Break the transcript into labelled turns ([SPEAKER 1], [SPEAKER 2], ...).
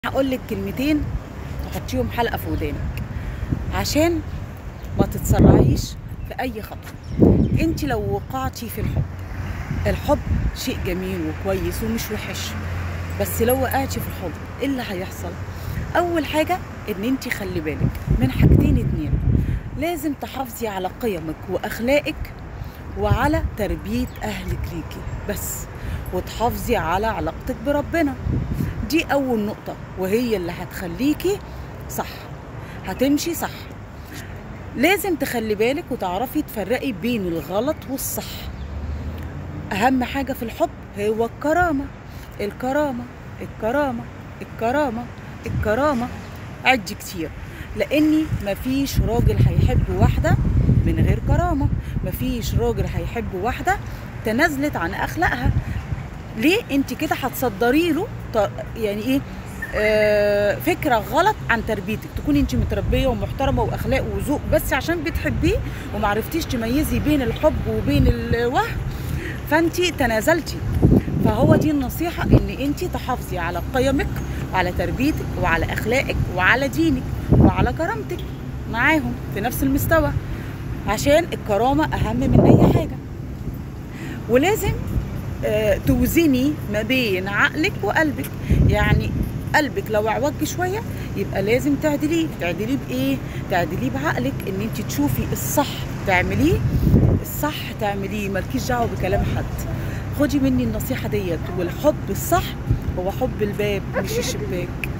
[SPEAKER 1] هقول لك كلمتين تحطيهم حلقه في ودانك عشان ما تتسرعيش في اي خطوه انت لو وقعتي في الحب الحب شيء جميل وكويس ومش وحش بس لو وقعتي في الحب ايه اللي هيحصل اول حاجه ان انت خلي بالك من حاجتين اتنين لازم تحافظي على قيمك واخلاقك وعلى تربيه اهلك ليكي بس وتحافظي على علاقتك بربنا دي اول نقطه وهي اللي هتخليكي صح هتمشي صح لازم تخلي بالك وتعرفي تفرقي بين الغلط والصح اهم حاجه في الحب هو الكرامه الكرامه الكرامه الكرامه الكرامه عد كتير لاني مفيش راجل هيحب واحده من غير كرامه مفيش راجل هيحب واحده تنازلت عن اخلاقها ليه انت كده هتصدري له ط- يعني ايه آه فكره غلط عن تربيتك تكوني انت متربيه ومحترمه واخلاق وذوق بس عشان بتحبيه ومعرفتيش تميزي بين الحب وبين الوهم فانت تنازلتي فهو دي النصيحه ان انت تحافظي على قيمك وعلى تربيتك وعلى اخلاقك وعلى دينك وعلى كرامتك معاهم في نفس المستوى عشان الكرامه اهم من اي حاجه ولازم آه، توزني ما بين عقلك وقلبك يعني قلبك لو اعوج شويه يبقى لازم تعدليه تعدليه بايه تعدليه بعقلك ان انت تشوفي الصح تعمليه الصح تعمليه مالكيش دعوه بكلام حد خدي مني النصيحه ديت والحب الصح هو حب الباب مش الشباك